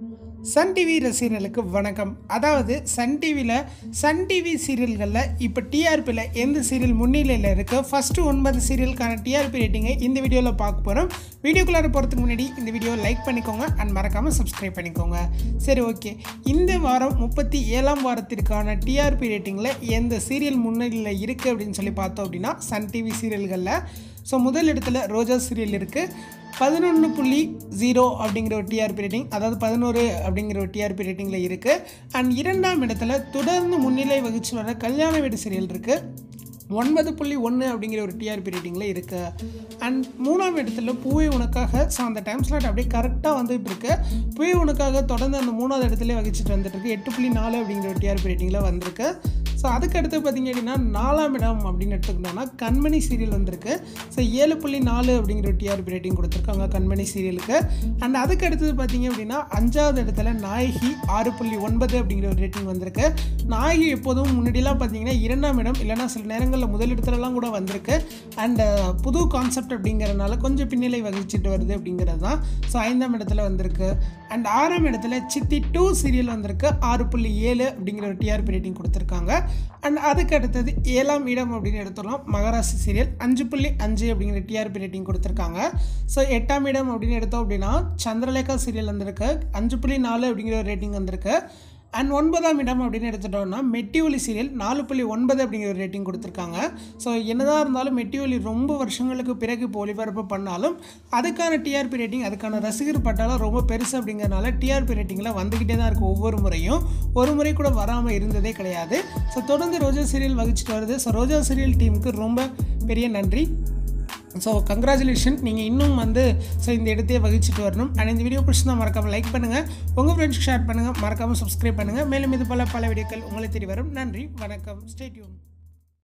Sun TV ரசிகர்களுக்கு வணக்கம் அதாவது சன் டிவியில் சன் டிவி சீரியல்களில் இப்போ டிஆர்பியில் எந்த சீரியல் முன்னிலையில் இருக்குது ஃபஸ்ட்டு ஒன்பது சீரியலுக்கான டிஆர்பி ரேட்டிங்கை இந்த வீடியோவில் பார்க்க போகிறோம் வீடியோக்குள்ளார போகிறதுக்கு முன்னாடி இந்த வீடியோ லைக் பண்ணிக்கோங்க அண்ட் மறக்காமல் சப்ஸ்கிரைப் பண்ணிக்கோங்க சரி ஓகே இந்த வாரம் முப்பத்தி ஏழாம் வாரத்திற்கான டிஆர்பி ரேட்டிங்கில் எந்த சீரியல் முன்னிலையில் இருக்குது அப்படின்னு சொல்லி பார்த்தோம் அப்படின்னா சன் டிவி சீரியல்களில் ஸோ முதல் இடத்துல ரோஜா சீரியல் இருக்குது பதினொன்று புள்ளி ஜீரோ அப்படிங்கிற ஒரு டிஆர்பி ரேட்டிங் அதாவது பதினோரு அப்படிங்கிற ஒரு டிஆர்பி ரேட்டிங்கில் இருக்குது அண்ட் இரண்டாம் இடத்துல தொடர்ந்து முன்னிலை வகிச்சு வர கல்யாண வீடு சீரியல் இருக்குது ஒன்பது புள்ளி ஒன்று அப்படிங்கிற ஒரு டிஆர்பி ரேட்டிங்கில் இருக்குது அண்ட் மூணாம் இடத்துல பூவை உனக்காக ஸோ அந்த டைம் ஸ்லாட் அப்படியே கரெக்டாக வந்துட்டு இருக்கு பூவை உனக்காக தொடர்ந்து அந்த மூணாவது இடத்துல வகிச்சிட்டு வந்துட்டு இருக்கு எட்டு புள்ளி நாலு அப்படிங்கிற ஒரு டிஆர்பி ரேட்டிங்கில் வந்திருக்கு ஸோ அதுக்கு அடுத்து பார்த்தீங்க அப்படின்னா நாலாம் இடம் அப்படின்னு எடுத்துக்கிட்டோம்னா கண்மணி சீரியல் வந்திருக்கு ஸோ ஏழு புள்ளி நாலு அப்படிங்கிற ஒரு டிஆர்பி ரேட்டிங் கொடுத்துருக்காங்க கண்மணி சீரியலுக்கு அண்ட் அதுக்கு அடுத்தது பார்த்தீங்க அப்படின்னா அஞ்சாவது இடத்துல நாயகி ஆறு புள்ளி ஒன்பது அப்படிங்கிற ஒரு ரேட்டிங் வந்திருக்கு நாயகி எப்போதும் முன்னாடிலாம் பார்த்தீங்கன்னா இரண்டாம் இடம் இல்லைன்னா சில நேரங்களில் முதல் இடத்துலலாம் கூட வந்திருக்கு அண்ட் புது கான்செப்ட் அப்படிங்கிறனால கொஞ்சம் பின்னிலை வகிச்சிட்டு வருது அப்படிங்கிறது தான் ஸோ ஐந்தாம் இடத்துல வந்திருக்கு அண்ட் ஆறாம் இடத்துல சித்தி டூ சீரியல் வந்திருக்கு ஆறு புள்ளி ஏழு அப்படிங்கிற ஒரு டிஆர்பி ரேட்டிங் கொடுத்துருக்காங்க அண்ட் அதுக்கு அடுத்தது ஏழாம் இடம் அப்படின்னு எடுத்துடலாம் மகராசி சீரியல் அஞ்சு புள்ளி அஞ்சு அப்படிங்கிற டிஆர்பி ரேட்டிங் கொடுத்துருக்காங்க ஸோ எட்டாம் இடம் அப்படின்னு எடுத்தோம் அப்படின்னா சந்திரலேகா சீரியல் வந்திருக்கு அஞ்சு புள்ளி நாலு அப்படிங்கிற ஒரு ரேட்டிங் வந்திருக்கு அண்ட் ஒன்பதாம் இடம் அப்படின்னு எடுத்துட்டோம்னா மெட்டிஒலி சீரியல் நாலு புள்ளி ஒன்பது அப்படிங்கிற ஒரு ரேட்டிங் கொடுத்துருக்காங்க ஸோ என்னதான் இருந்தாலும் மெட்டிஒலி ரொம்ப வருஷங்களுக்கு பிறகு இப்போ ஒளிபரப்பு பண்ணாலும் அதுக்கான டிஆர்பி ரேட்டிங் அதுக்கான ரசிகர் பட்டாலும் ரொம்ப பெருசு அப்படிங்கிறனால டிஆர்பி ரேட்டிங்கில் வந்துக்கிட்டே தான் இருக்குது ஒவ்வொரு முறையும் ஒரு முறை கூட வராமல் இருந்ததே கிடையாது ஸோ தொடர்ந்து ரோஜா சீரியல் வகிச்சிட்டு வருது ஸோ ரோஜா சீரியல் டீமுக்கு ரொம்ப பெரிய நன்றி ஸோ கங்க்ராச்சுலேஷன் நீங்கள் இன்னும் வந்து ஸோ இந்த இடத்தையே வகிச்சிட்டு வரணும் அண்ட் இந்த வீடியோ பிடிச்சிருந்தா மறக்காமல் லைக் பண்ணுங்கள் உங்கள் ஃப்ரெண்ட்ஸ்க்கு ஷேர் பண்ணுங்கள் மறக்காமல் சப்ஸ்கிரைப் பண்ணுங்கள் மேலும் இது போல் பல வீடியோக்கள் உங்களை தேடி வரும் நன்றி வணக்கம் ஸ்டேட்யூன்